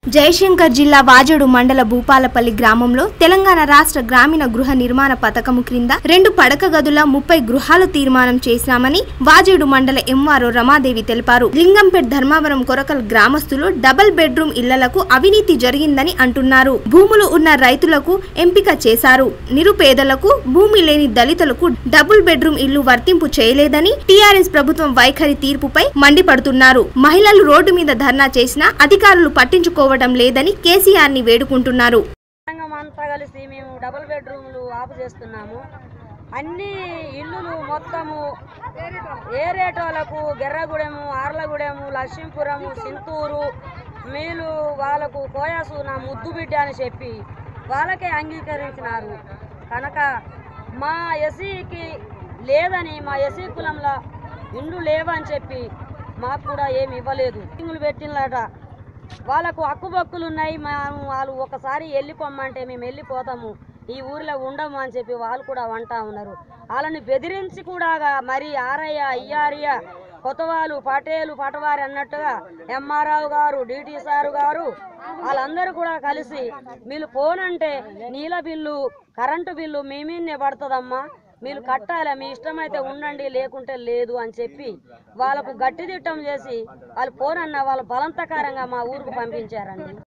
జయశంకర్ జిల్లా వాజేడు మండల భూపాలపల్లి గ్రామంలో తెలంగాణ రాష్ట్ర గ్రామీణ గృహ నిర్మాణ పథకము క్రింద రెండు పడక గదుల ముప్పై గృహాలు తీర్మానం చేశామని వాజేడు మండల ఎంఆర్ఓ రమాదేవి తెలిపారు లింగంపేట్ ధర్మావరం కొరకల్ గ్రామస్తులు డబుల్ బెడ్రూమ్ ఇళ్లకు అవినీతి జరిగిందని అంటున్నారు భూములు ఉన్న రైతులకు ఎంపిక చేశారు నిరుపేదలకు భూమి లేని దళితులకు డబుల్ బెడ్రూమ్ ఇల్లు వర్తింపు చేయలేదని టీఆర్ఎస్ ప్రభుత్వం వైఖరి తీర్పుపై మండిపడుతున్నారు మహిళలు రోడ్డు మీద ధర్నా చేసినా అధికారులు పట్టించుకోవడం లేదని కేసీఆర్ ని వేడుకుంటున్నారు సంఘం అంతా కలిసి మేము డబుల్ బెడ్రూమ్లు ఆపు చేస్తున్నాము అన్ని ఇల్లులు మొత్తము ఏరేటోలకు గెర్రగూడెము ఆర్లగూడెము లక్ష్మీపురము సింతూరు మీలు వాళ్ళకు కోయాసు నా ముద్దు బిడ్డ అని చెప్పి వాళ్ళకే అంగీకరించినారు కనుక మా ఎస్సీకి లేదని మా ఎస్సీ కులంలో ఇండ్లు లేవని చెప్పి మాకు కూడా ఏమి ఇవ్వలేదు ఇండ్లు పెట్టినట వాళ్ళకు హక్కుబక్కులు ఉన్నాయి మేము వాళ్ళు ఒకసారి వెళ్ళిపోమ్మంటే మేము వెళ్ళిపోతాము ఈ ఊరిలో ఉండము అని చెప్పి వాళ్ళు కూడా వంటా ఉన్నారు వాళ్ళని బెదిరించి కూడా మరి ఆరయ్య అయ్యారయ్య కొత్తవాళ్ళు పటేలు పటవారి అన్నట్టుగా ఎంఆర్ఆవు గారు డిటి సారు గారు వాళ్ళందరూ కూడా కలిసి మీరు పోనంటే నీళ్ళ బిల్లు కరెంటు బిల్లు మీ మీదనే పడుతుందమ్మా మీరు కట్టాలి మీ ఇష్టమైతే ఉండండి లేకుంటే లేదు అని చెప్పి వాళ్ళకు గట్టి తిట్టం చేసి వాళ్ళు పోనన్న వాళ్ళు బలవంతకారంగా మా ఊరుకు పంపించారండి